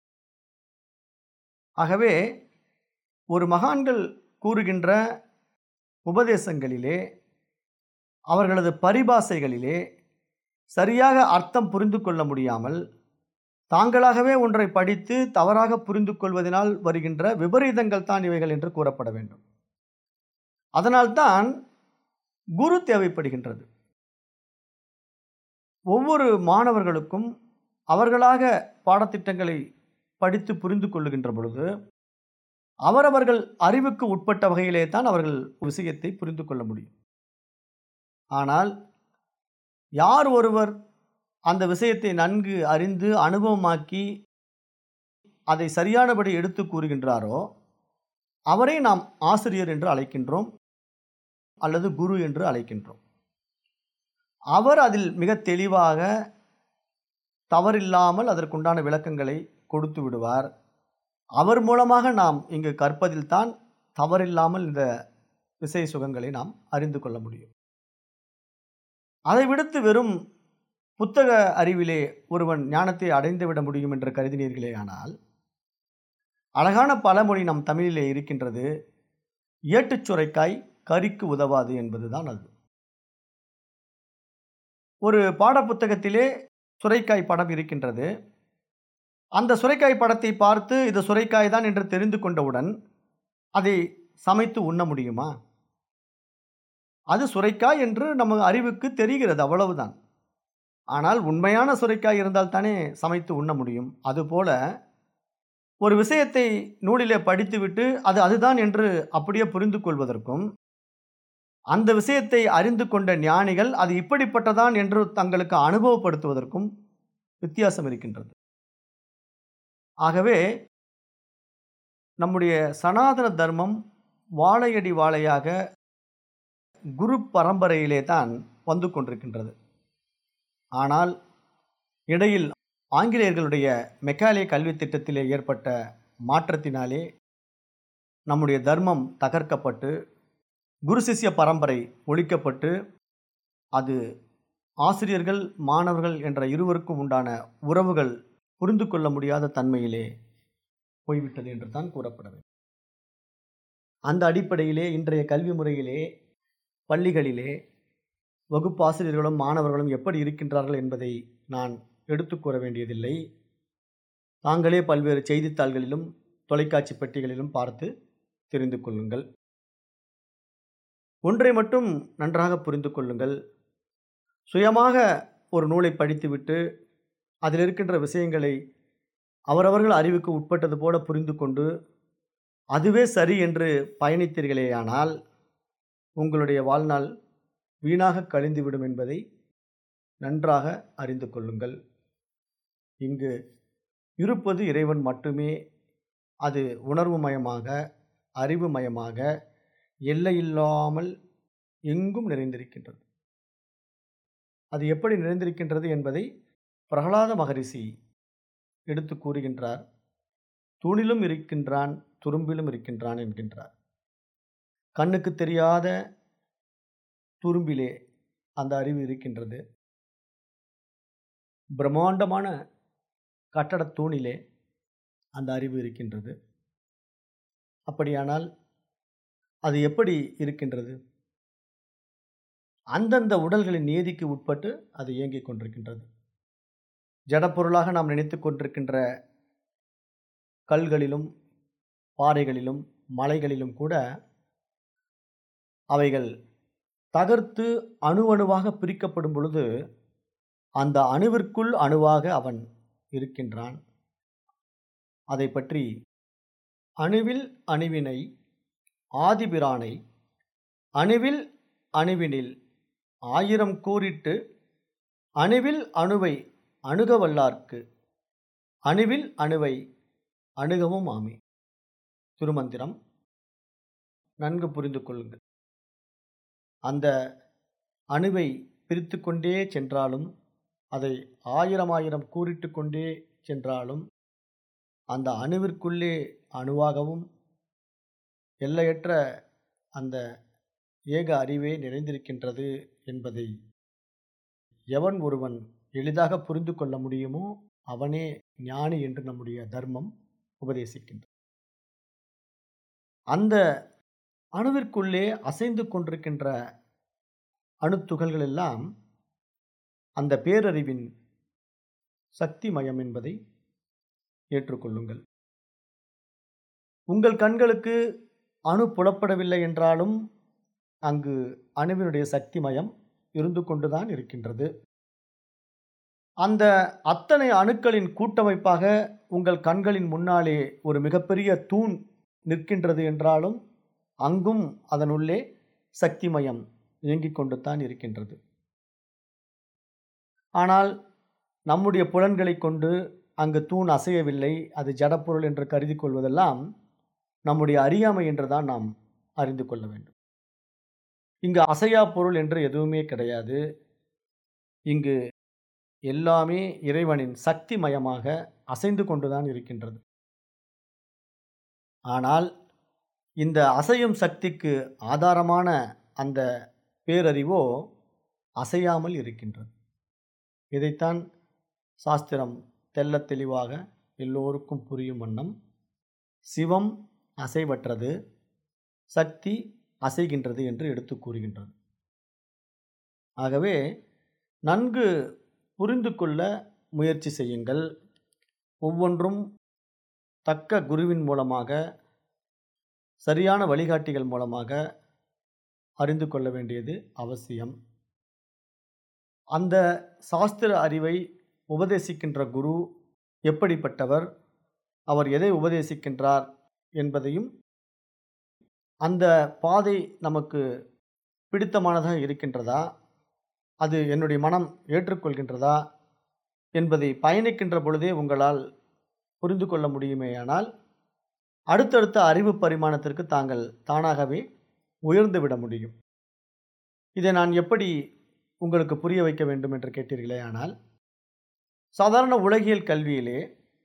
ஆகவே ஒரு மகான்கள் கூறுகின்ற உபதேசங்களிலே அவர்களது பரிபாசைகளிலே சரியாக அர்த்தம் புரிந்து கொள்ள முடியாமல் தாங்களாகவே ஒன்றை படித்து தவறாக புரிந்து கொள்வதனால் வருகின்ற விபரீதங்கள் தான் இவைகள் என்று கூறப்பட வேண்டும் அதனால்தான் குரு தேவைப்படுகின்றது ஒவ்வொரு மாணவர்களுக்கும் அவர்களாக பாடத்திட்டங்களை படித்து புரிந்து கொள்ளுகின்ற பொழுது அவரவர்கள் அறிவுக்கு உட்பட்ட வகையிலே தான் அவர்கள் விஷயத்தை புரிந்து கொள்ள முடியும் ஆனால் யார் ஒருவர் அந்த விஷயத்தை நன்கு அறிந்து அனுபவமாக்கி அதை சரியானபடி எடுத்து கூறுகின்றாரோ அவரை நாம் ஆசிரியர் என்று அழைக்கின்றோம் அல்லது குரு என்று அழைக்கின்றோம் அவர் அதில் மிக தெளிவாக தவறில்லாமல் அதற்குண்டான விளக்கங்களை கொடுத்து விடுவார் அவர் மூலமாக நாம் இங்கு கற்பதில்தான் தவறில்லாமல் இந்த விசை சுகங்களை நாம் அறிந்து கொள்ள முடியும் அதை விடுத்து வெறும் புத்தக அறிவிலே ஒருவன் ஞானத்தை அடைந்து விட முடியும் என்று கருதினீர்களே ஆனால் அழகான பழமொழி நம் தமிழிலே இருக்கின்றது ஏட்டுச் சுரைக்காய் கறிக்கு உதவாது என்பதுதான் அது ஒரு பாடப்புத்தகத்திலே சுரைக்காய் படம் இருக்கின்றது அந்த சுரைக்காய் படத்தை பார்த்து இது சுரைக்காய் தான் என்று தெரிந்து கொண்டவுடன் அதை சமைத்து உண்ண முடியுமா அது சுரைக்காய் என்று நம்ம அறிவுக்கு தெரிகிறது அவ்வளவுதான் ஆனால் உண்மையான சுரைக்காய் இருந்தால் தானே சமைத்து உண்ண முடியும் அதுபோல ஒரு விஷயத்தை நூலிலே படித்துவிட்டு அது அதுதான் என்று அப்படியே புரிந்து கொள்வதற்கும் அந்த விஷயத்தை அறிந்து கொண்ட ஞானிகள் அது இப்படிப்பட்டதான் என்று தங்களுக்கு அனுபவப்படுத்துவதற்கும் வித்தியாசம் இருக்கின்றது ஆகவே நம்முடைய சனாதன தர்மம் வாழையடி வாழையாக குரு பரம்பரையிலே தான் வந்து கொண்டிருக்கின்றது ஆனால் இடையில் ஆங்கிலேயர்களுடைய மெக்காலே கல்வி திட்டத்திலே ஏற்பட்ட மாற்றத்தினாலே நம்முடைய தர்மம் தகர்க்கப்பட்டு குரு சிஷ்ய பரம்பரை ஒழிக்கப்பட்டு அது ஆசிரியர்கள் மாணவர்கள் என்ற இருவருக்கும் உண்டான உறவுகள் புரிந்து கொள்ள முடியாத தன்மையிலே போய்விட்டது என்று தான் கூறப்படுது அந்த அடிப்படையிலே இன்றைய கல்வி முறையிலே பள்ளிகளிலே வகுப்பாசிரியர்களும் மாணவர்களும் எப்படி இருக்கின்றார்கள் என்பதை நான் எடுத்து கூற வேண்டியதில்லை தாங்களே பல்வேறு செய்தித்தாள்களிலும் தொலைக்காட்சி பெட்டிகளிலும் பார்த்து தெரிந்து கொள்ளுங்கள் ஒன்றை மட்டும் நன்றாக புரிந்து கொள்ளுங்கள் சுயமாக ஒரு நூலை படித்துவிட்டு அதில் இருக்கின்ற விஷயங்களை அவரவர்கள் அறிவுக்கு உட்பட்டது போல புரிந்து கொண்டு அதுவே சரி என்று பயணித்தீர்களேயானால் உங்களுடைய வாழ்நாள் வீணாக கழிந்துவிடும் என்பதை நன்றாக அறிந்து கொள்ளுங்கள் இங்கு இருப்பது இறைவன் மட்டுமே அது உணர்வுமயமாக அறிவுமயமாக எல்லையில்லாமல் எங்கும் நிறைந்திருக்கின்றது அது எப்படி நிறைந்திருக்கின்றது என்பதை பிரகலாத மகரிஷி எடுத்து கூறுகின்றார் தூணிலும் இருக்கின்றான் துரும்பிலும் இருக்கின்றான் என்கின்றார் கண்ணுக்கு தெரியாத துரும்பிலே அந்த அறிவு இருக்கின்றது பிரம்மாண்டமான கட்டடத் தூணிலே அந்த அறிவு இருக்கின்றது அப்படியானால் அது எப்படி இருக்கின்றது அந்தந்த உடல்களின் நியதிக்கு உட்பட்டு அது இயங்கிக் கொண்டிருக்கின்றது ஜடப்பொருளாக நாம் நினைத்து கொண்டிருக்கின்ற கல்களிலும் பாறைகளிலும் மலைகளிலும் கூட அவைகள் தகர்த்து அணு அணுவாக பிரிக்கப்படும் பொழுது அந்த அணுவிற்குள் அணுவாக அவன் இருக்கின்றான் அதை பற்றி அணுவில் அணுவினை ஆதிபிரானை அணுவில் அணுவினில் ஆயிரம் கூறிட்டு அணுவில் அணுவை அணுக வல்லார்க்கு அணுவில் அணுவை அணுகவும் ஆமி திருமந்திரம் நன்கு புரிந்து கொள்ளுங்கள் அந்த அணுவை பிரித்து கொண்டே சென்றாலும் அதை ஆயிரம் ஆயிரம் கூறிட்டு கொண்டே சென்றாலும் அந்த அணுவிற்குள்ளே அணுவாகவும் எல்லையற்ற அந்த ஏக அறிவே நிறைந்திருக்கின்றது என்பதை எவன் ஒருவன் எளிதாக புரிந்து கொள்ள முடியுமோ அவனே ஞானி என்று நம்முடைய தர்மம் உபதேசிக்கின்றது அந்த அணுவிற்குள்ளே அசைந்து கொண்டிருக்கின்ற அணுத்துகள்கள் எல்லாம் அந்த பேரறிவின் சக்தி மயம் என்பதை ஏற்றுக்கொள்ளுங்கள் உங்கள் கண்களுக்கு அணு புலப்படவில்லை என்றாலும் அங்கு அணுவினுடைய சக்தி மயம் இருந்து கொண்டுதான் இருக்கின்றது அந்த அத்தனை அணுக்களின் கூட்டமைப்பாக உங்கள் கண்களின் முன்னாலே ஒரு மிகப்பெரிய தூண் நிற்கின்றது என்றாலும் அங்கும் அதனுள்ளே சக்திமயம் இயங்கிக் கொண்டு தான் இருக்கின்றது ஆனால் நம்முடைய புலன்களை கொண்டு அங்கு தூண் அசையவில்லை அது ஜடப்பொருள் என்று கருதி கொள்வதெல்லாம் நம்முடைய அறியாமை என்று தான் நாம் அறிந்து கொள்ள வேண்டும் இங்கு அசையா பொருள் என்று எதுவுமே கிடையாது இங்கு எல்லாமே இறைவனின் சக்தி மயமாக அசைந்து கொண்டுதான் இருக்கின்றது ஆனால் இந்த அசையும் சக்திக்கு ஆதாரமான அந்த பேரறிவோ அசையாமல் இருக்கின்றது இதைத்தான் சாஸ்திரம் தெல்ல தெளிவாக எல்லோருக்கும் புரியும் வண்ணம் சிவம் அசைவற்றது சக்தி அசைகின்றது என்று எடுத்து கூறுகின்றது ஆகவே நன்கு புரிந்து கொள்ள முயற்சி செய்யுங்கள் ஒவ்வொன்றும் தக்க குருவின் மூலமாக சரியான வழிகாட்டிகள் மூலமாக அறிந்து கொள்ள வேண்டியது அவசியம் அந்த சாஸ்திர அறிவை உபதேசிக்கின்ற குரு எப்படிப்பட்டவர் அவர் எதை உபதேசிக்கின்றார் என்பதையும் அந்த பாதை நமக்கு பிடித்தமானதாக இருக்கின்றதா அது என்னுடைய மனம் ஏற்றுக்கொள்கின்றதா என்பதை பயணிக்கின்ற பொழுதே உங்களால் புரிந்து கொள்ள முடியுமேயானால் அடுத்தடுத்த அறிவு பரிமாணத்திற்கு தாங்கள் தானாகவே உயர்ந்து விட முடியும் இதை நான் எப்படி உங்களுக்கு புரிய வைக்க வேண்டும் என்று கேட்டீர்களே ஆனால் சாதாரண உலகியல் கல்வியிலே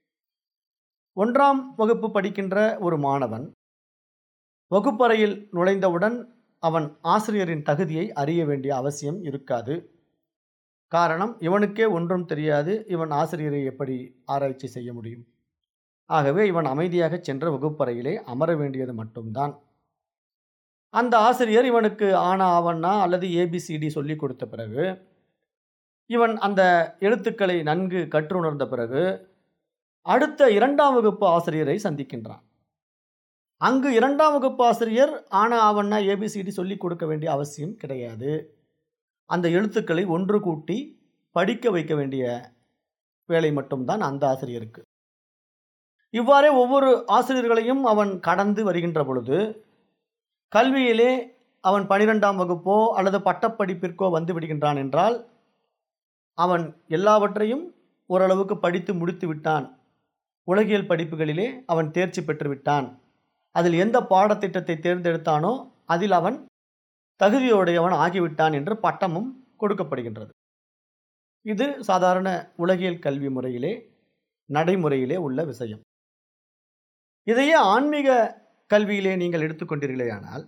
ஒன்றாம் வகுப்பு படிக்கின்ற ஒரு மாணவன் வகுப்பறையில் நுழைந்தவுடன் அவன் ஆசிரியரின் தகுதியை அறிய வேண்டிய அவசியம் இருக்காது காரணம் இவனுக்கே ஒன்றும் தெரியாது இவன் ஆசிரியரை எப்படி ஆராய்ச்சி செய்ய முடியும் ஆகவே இவன் அமைதியாக சென்ற வகுப்பறையிலே அமர வேண்டியது மட்டும்தான் அந்த ஆசிரியர் இவனுக்கு ஆனா ஆவண்ணா அல்லது ஏபிசிடி சொல்லி கொடுத்த பிறகு இவன் அந்த எழுத்துக்களை நன்கு கற்றுணர்ந்த பிறகு அடுத்த இரண்டாம் வகுப்பு ஆசிரியரை சந்திக்கின்றான் அங்கு இரண்டாம் வகுப்பு ஆசிரியர் ஆனா ஆவண்ணா ஏபிசிடி சொல்லி கொடுக்க வேண்டிய அவசியம் கிடையாது அந்த எழுத்துக்களை ஒன்று கூட்டி படிக்க வைக்க வேண்டிய வேலை மட்டும்தான் அந்த ஆசிரியருக்கு இவ்வாறே ஒவ்வொரு ஆசிரியர்களையும் அவன் கடந்து வருகின்ற பொழுது கல்வியிலே அவன் பனிரெண்டாம் வகுப்போ அல்லது பட்டப்படிப்பிற்கோ வந்து விடுகின்றான் என்றால் அவன் எல்லாவற்றையும் ஓரளவுக்கு படித்து முடித்து விட்டான் உலகியல் படிப்புகளிலே அவன் தேர்ச்சி பெற்று விட்டான் அதில் எந்த பாடத்திட்டத்தை தேர்ந்தெடுத்தானோ அதில் அவன் தகுதியுடையவன் ஆகிவிட்டான் என்று பட்டமும் கொடுக்கப்படுகின்றது இது சாதாரண உலகியல் கல்வி முறையிலே நடைமுறையிலே உள்ள விஷயம் இதையே ஆன்மீக கல்வியிலே நீங்கள் எடுத்துக்கொண்டீர்களேயானால்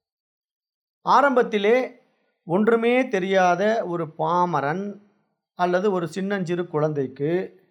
ஆரம்பத்திலே ஒன்றுமே தெரியாத ஒரு பாமரன் அல்லது ஒரு சின்னஞ்சிறு குழந்தைக்கு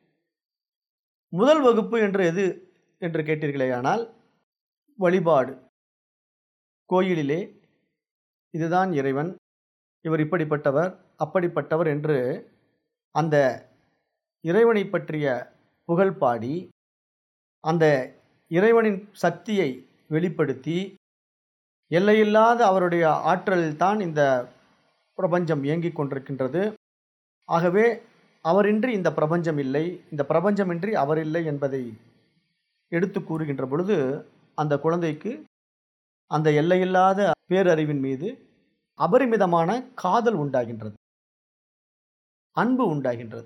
முதல் வகுப்பு என்று எது என்று கேட்டீர்களேயானால் வழிபாடு கோயிலிலே இதுதான் இறைவன் இவர் இப்படிப்பட்டவர் அப்படிப்பட்டவர் என்று அந்த இறைவனை பற்றிய புகழ் பாடி அந்த இறைவனின் சக்தியை வெளிப்படுத்தி எல்லையில்லாத அவருடைய ஆற்றலில்தான் இந்த பிரபஞ்சம் இயங்கிக் கொண்டிருக்கின்றது ஆகவே அவரின்றி இந்த பிரபஞ்சம் இல்லை இந்த பிரபஞ்சமின்றி அவர் இல்லை என்பதை எடுத்து கூறுகின்ற பொழுது அந்த குழந்தைக்கு அந்த எல்லையில்லாத பேரறிவின் மீது அபரிமிதமான காதல் உண்டாகின்றது அன்பு உண்டாகின்றது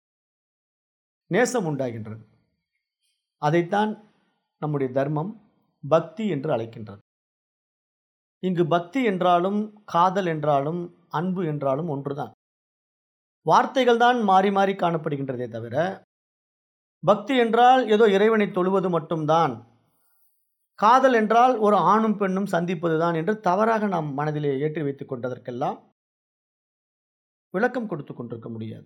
நேசம் உண்டாகின்றது அதைத்தான் நம்முடைய தர்மம் பக்தி என்று அழைக்கின்றது இங்கு பக்தி என்றாலும் காதல் என்றாலும் அன்பு என்றாலும் ஒன்றுதான் வார்த்தைகள் தான் மாறி மாறி காணப்படுகின்றதே தவிர பக்தி என்றால் ஏதோ இறைவனை தொழுவது மட்டும்தான் காதல் என்றால் ஒரு ஆணும் பெண்ணும் சந்திப்பதுதான் என்று தவறாக நாம் மனதிலே ஏற்றி வைத்துக் கொண்டதற்கெல்லாம் விளக்கம் கொடுத்து கொண்டிருக்க முடியாது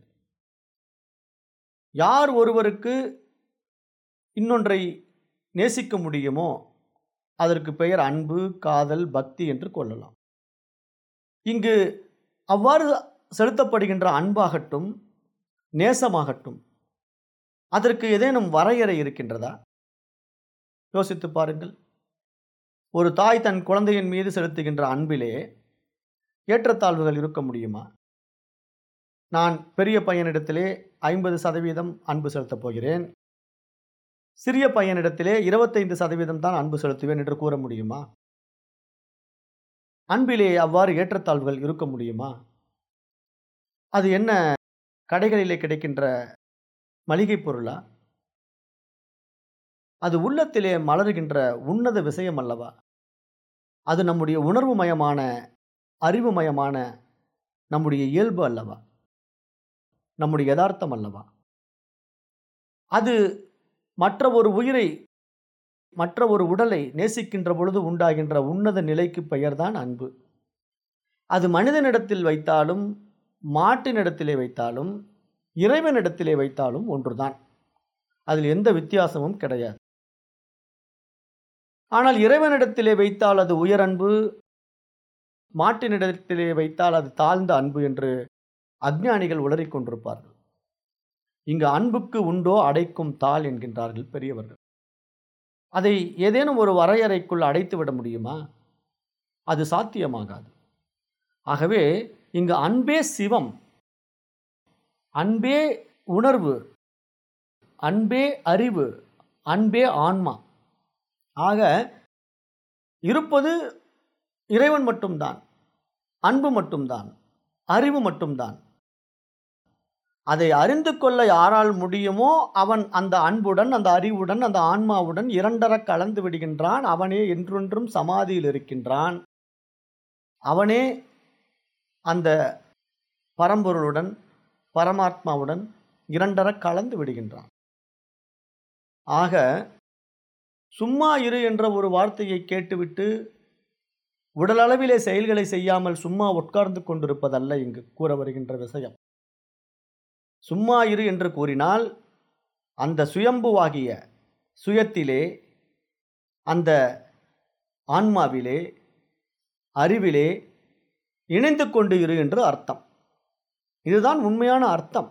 யார் ஒருவருக்கு இன்னொன்றை நேசிக்க முடியுமோ அதற்கு பெயர் அன்பு காதல் பக்தி என்று கொள்ளலாம் இங்கு அவ்வாறு செலுத்தப்படுகின்ற அன்பாகட்டும் நேசமாகட்டும் அதற்கு ஏதேனும் வரையறை இருக்கின்றதா யோசித்து பாருங்கள் ஒரு தாய் தன் குழந்தையின் மீது செலுத்துகின்ற அன்பிலே ஏற்றத்தாழ்வுகள் இருக்க முடியுமா நான் பெரிய பையனிடத்திலே ஐம்பது சதவீதம் அன்பு செலுத்தப் போகிறேன் சிறிய பையனிடத்திலே இருபத்தைந்து சதவீதம் தான் அன்பு செலுத்துவேன் என்று கூற முடியுமா அன்பிலே அவ்வாறு ஏற்றத்தாழ்வுகள் இருக்க முடியுமா அது என்ன கடைகளிலே கிடைக்கின்ற மளிகை பொருளா அது உள்ளத்திலே மலருகின்ற உன்னத விஷயம் அல்லவா அது நம்முடைய உணர்வு மயமான அறிவுமயமான நம்முடைய இயல்பு அல்லவா நம்முடைய யதார்த்தம் அல்லவா அது மற்ற ஒரு உயிரை மற்ற ஒரு உடலை நேசிக்கின்ற பொழுது உண்டாகின்ற உன்னத நிலைக்கு பெயர்தான் அன்பு அது மனிதனிடத்தில் வைத்தாலும் மாட்டினிடத்திலே வைத்தாலும் இறைவனிடத்திலே வைத்தாலும் ஒன்றுதான் அதில் எந்த வித்தியாசமும் கிடையாது ஆனால் இறைவனிடத்திலே வைத்தால் அது உயரன்பு மாட்டினிடத்திலே வைத்தால் அது தாழ்ந்த அன்பு என்று அஜ்ஞானிகள் உளறிக் கொண்டிருப்பார்கள் இங்கு அன்புக்கு உண்டோ அடைக்கும் தாள் என்கின்றார்கள் பெரியவர்கள் அதை ஏதேனும் ஒரு வரையறைக்குள் அடைத்து விட முடியுமா அது சாத்தியமாகாது ஆகவே இங்கு அன்பே சிவம் அன்பே உணர்வு அன்பே அறிவு அன்பே ஆன்மா ஆக இருப்பது இறைவன் மட்டும்தான் அன்பு மட்டும்தான் அறிவு மட்டும்தான் அதை அறிந்து கொள்ள யாரால் முடியுமோ அவன் அந்த அன்புடன் அந்த அறிவுடன் அந்த ஆன்மாவுடன் இரண்டர கலந்து விடுகின்றான் அவனே என்றொன்றும் சமாதியில் இருக்கின்றான் அவனே அந்த பரம்பொருளுடன் பரமாத்மாவுடன் இரண்டர கலந்து விடுகின்றான் ஆக சும்மா இரு என்ற ஒரு வார்த்தையை கேட்டுவிட்டு உடலளவிலே செயல்களை செய்யாமல் சும்மா உட்கார்ந்து கொண்டிருப்பதல்ல இங்கு கூற வருகின்ற விஷயம் சும்மா இரு என்று கூறினால் அந்த சுயம்புவாகிய சுயத்திலே அந்த ஆன்மாவிலே அறிவிலே இணைந்து கொண்டு இரு என்று அர்த்தம் இதுதான் உண்மையான அர்த்தம்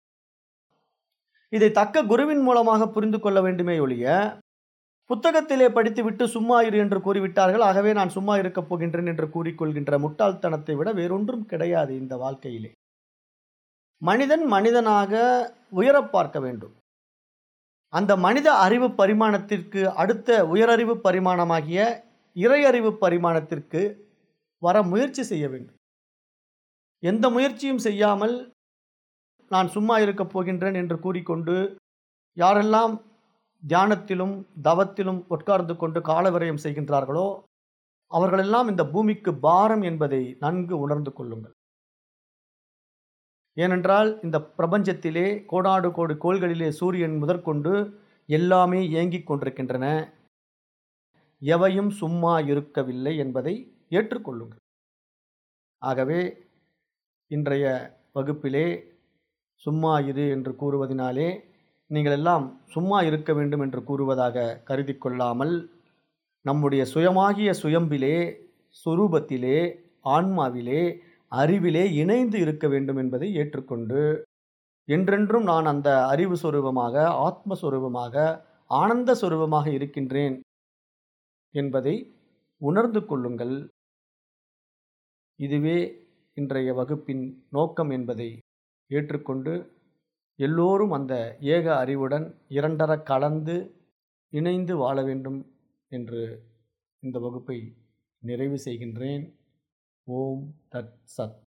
இதை தக்க குருவின் மூலமாக புரிந்து கொள்ள வேண்டுமே ஒழிய புத்தகத்திலே படித்துவிட்டு சும்மா இரு என்று கூறிவிட்டார்கள் ஆகவே நான் சும்மா இருக்கப் போகின்றேன் என்று கூறிக்கொள்கின்ற முட்டாள்தனத்தை விட வேறொன்றும் கிடையாது இந்த வாழ்க்கையிலே மனிதன் மனிதனாக உயரப் பார்க்க வேண்டும் அந்த மனித அறிவு பரிமாணத்திற்கு அடுத்த உயரறிவு பரிமாணமாகிய இறையறிவு பரிமாணத்திற்கு வர முயற்சி செய்ய வேண்டும் எந்த முயற்சியும் செய்யாமல் நான் சும்மா இருக்கப் போகின்றேன் என்று கூறிக்கொண்டு யாரெல்லாம் தியானத்திலும் தவத்திலும் உட்கார்ந்து கொண்டு காலவிரயம் செய்கின்றார்களோ அவர்களெல்லாம் இந்த பூமிக்கு பாரம் என்பதை நன்கு உணர்ந்து கொள்ளுங்கள் ஏனென்றால் இந்த பிரபஞ்சத்திலே கோடாடு கோடி கோள்களிலே சூரியன் முதற்கொண்டு எல்லாமே இயங்கிக் கொண்டிருக்கின்றன எவையும் சும்மா இருக்கவில்லை என்பதை ஏற்றுக்கொள்ளுங்கள் ஆகவே இன்றைய வகுப்பிலே சும்மா இரு என்று கூறுவதினாலே நீங்கள் எல்லாம் சும்மா இருக்க வேண்டும் என்று கூறுவதாக கருதி கொள்ளாமல் நம்முடைய சுயமாகிய சுயம்பிலே சுரூபத்திலே ஆன்மாவிலே அறிவிலே இணைந்து இருக்க வேண்டும் என்பதை ஏற்றுக்கொண்டு என்றென்றும் நான் அந்த அறிவு சொரூபமாக ஆத்மஸ்வரூபமாக ஆனந்த சொரூபமாக இருக்கின்றேன் என்பதை உணர்ந்து கொள்ளுங்கள் இதுவே இன்றைய வகுப்பின் நோக்கம் என்பதை ஏற்றுக்கொண்டு எல்லோரும் அந்த ஏக அறிவுடன் இரண்டர கலந்து இணைந்து வாழ வேண்டும் என்று இந்த வகுப்பை நிறைவு செய்கின்றேன் ஓம் தத் சத்